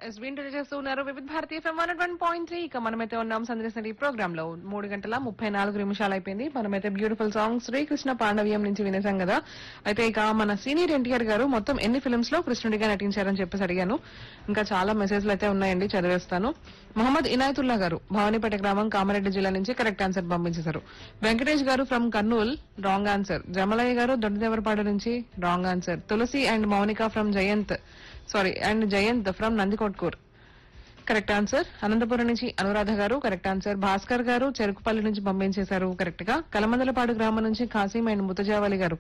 yes వింటూ చేస్తున్నారు వివిధ భారతీయ FM one one point three ఇక మనమైతే ఉన్నాం సందర్శన ఈ ప్రోగ్రామ్ లో మూడు గంటల ముప్పై నాలుగు నిమిషాలు అయిపోయింది మనమైతే బ్యూటిఫుల్ సాంగ్ శ్రీకృష్ణ పాండవ్యం నుంచి వినేసాం కదా అయితే ఇక మన సీనియర్ ఎన్టీఆర్ గారు మొత్తం ఎన్ని ఫిల్మ్స్ లో కృష్ణుడిగా నటించారని చెప్పేసి అడిగాను ఇంకా చాలా మెసేజ్లు అయితే ఉన్నాయండి చదివేస్తాను మహమ్మద్ ఇనాయతుల్లా గారు భవానీపేట గ్రామం కామారెడ్డి జిల్లా నుంచి కరెక్ట్ ఆన్సర్ పంపించేశారు వెంకటేష్ గారు from Kurnool wrong answer Jamalayya గారు దొడ్డదేవరపాడు నుంచి wrong answer Tulasi and Mounika from Jayanth sorry and Jayanth from Nandikotkur correct answer Anantapuram నుంచి అనురాధ గారు కరెక్ట్ ఆన్సర్ భాస్కర్ గారు చెరుకుపల్లి నుంచి పంపించేశారు కరెక్ట్ గా కలమందలపాడు గ్రామం నుంచి కాసిం అండ్ ముతజావలి గారు